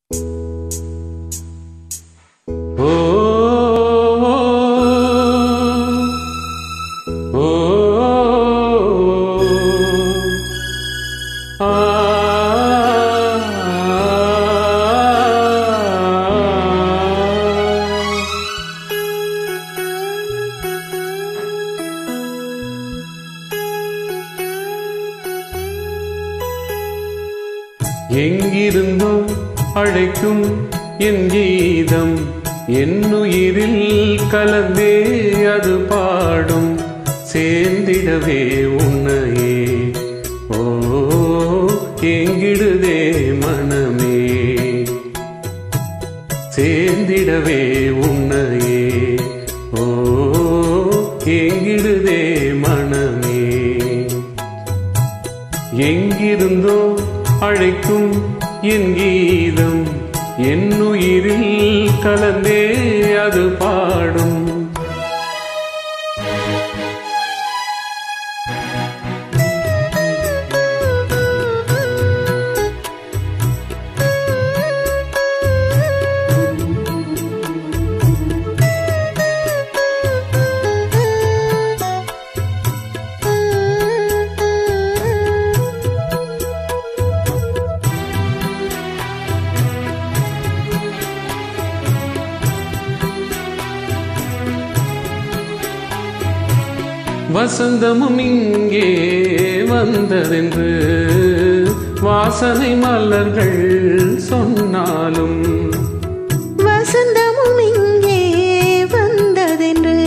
ஓ ஓ ஆ எங்கிருந்தோ அழைக்கும் என் கீதம் என்னுயிரில் கலந்தே அது பாடும் சேர்ந்திடவே உன்னையே ஓ எங்கிடுதே மனமே சேர்ந்திடவே உன்னையே ஓ எங்கிடுதே மனமே எங்கிருந்தோ அழைக்கும் என் கீதம் என்னுயிரில் கலந்தே அது பாடும் வசந்தமும் இங்கே வந்ததென்று வாசனை மலர்கள் சொன்னாலும் வசந்தமும் இங்கே வந்ததென்று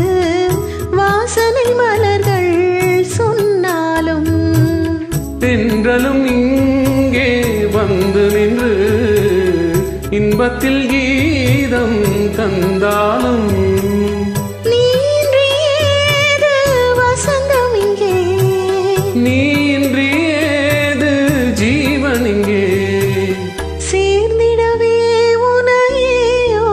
வாசனை மலர்கள் சொன்னாலும் தென்றலும் இங்கே வந்து நின்று இன்பத்தில் கீதம் தந்தாலும் நீன்றி ஏது வசந்தம் இங்கே நீன்றி ஏது ஜீவன் இங்கே சேர்ந்திடவே உனையோ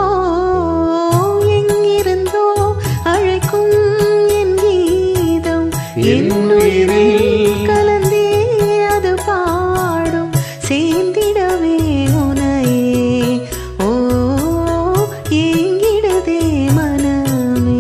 எங்கிருந்தோ அழைக்கும் என் கீதம் என் உயிரில் கலந்தே அது பாடும் சேர்ந்திடவே உனையே ஓ எங்கிடுதே மனமே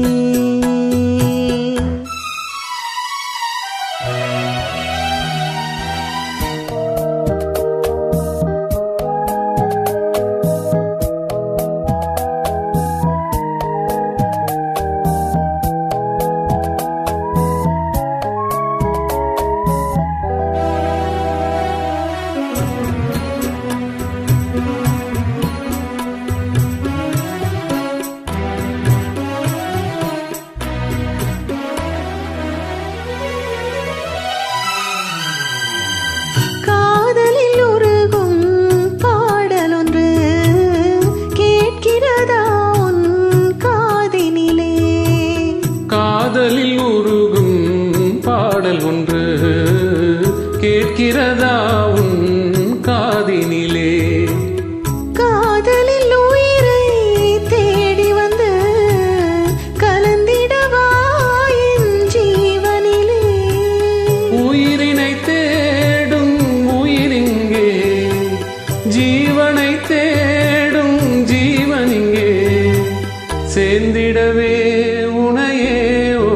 காதலில் உருகும் பாடல் ஒன்று கேட்கிறதா உன் காதினிலே காதலில் உருகும் பாடல் ஒன்று கேட்கிறதா உன் காதினிலே காதலில் உயிரை தேடி வந்து கலந்திடவா என் ஜீவனிலே உயிரினை தேடும் உயிரிங்கே ஜீவனை தேடும் ஜீவனிங்கே சேர்ந்திடவே உனையே ஓ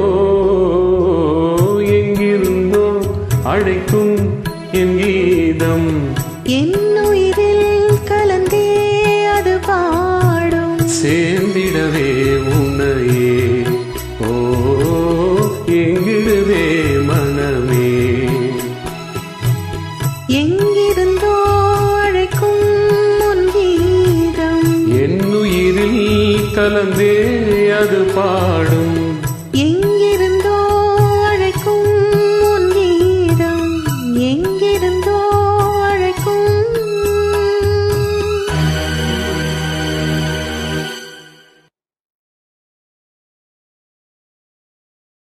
எங்கிருந்தோ அழைக்கும் என் கீதம் என் உயிரில் கலந்தே அது பாடும் சேர்ந்திடவே உன்னையே ஓ எங்கிடுவே மனமே எங்கிருந்தோ அழைக்கும் உன் கீதம் என்னுயிரில் கலந்தே அது பாடும்